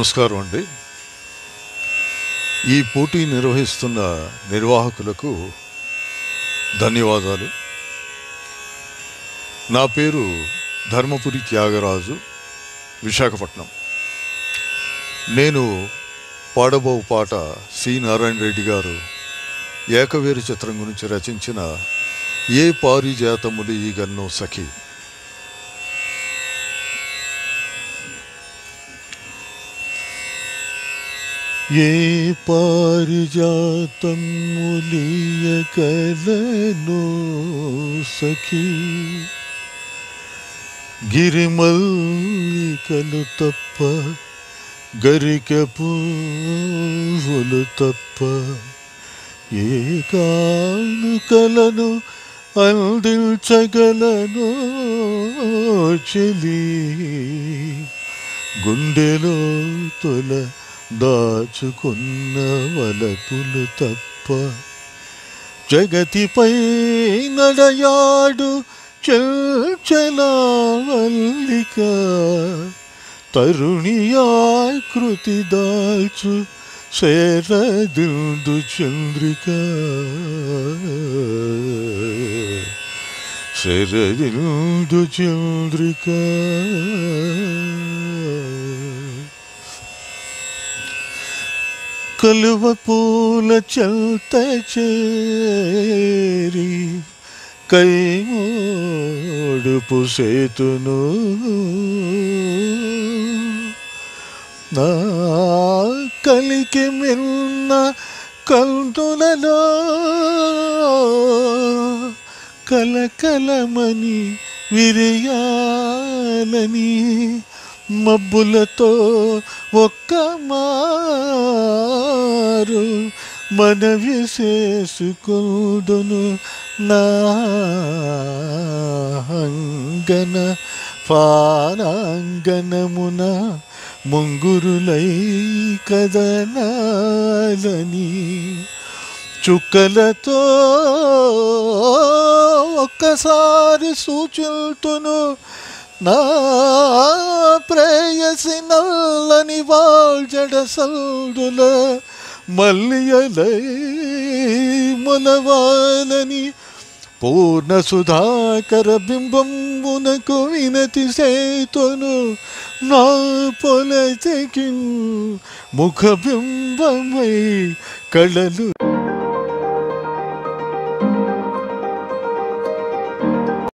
నమస్కారం అండి ఈ పోటీ నిర్వహిస్తున్న నిర్వాహకులకు ధన్యవాదాలు నా పేరు ధర్మపురి త్యాగరాజు విశాఖపట్నం నేను పాడబో పాట సి నారాయణ రెడ్డి గారు ఏకవీర చిత్రం గురించి రచించిన ఏ పారిజాతములు ఈ గన్నో సఖి ఏ పారిజాతములియకలను సఖీ గిరిమల్లికలు తప్ప గరిక పువ్వులు తప్ప ఏ కానుకలను అందించగలను చెలి గుండెలో తొల దాచుకున్న వలపులు తప్ప జగతిపై నడయాడు చల్చలావల్లిక తరుణియాయ్ కృతి దాల్చు శరదిందు చంద్రిక శరదిందు చంద్రిక కలువ పూల చల్త చేరి కైమోడుపు సేతును నా కలికి మిన్న కందులలో కలకలమని విరియాలని మబ్బులతో ఒక్క మారు మనవి చేసుకుందును నా అంగన పానాంగనమున ముంగురులై కదనాలని చుక్కలతో ఒక్కసారి సూచుతును నా ప్రేయసి నల్లని వాల్జడ సల్దుల మల్లియలై మొలవాలని పూర్ణ సుధాకర బింబమునకు వినతి సేతును నా పొలతికి ముఖ బింబమై కళలు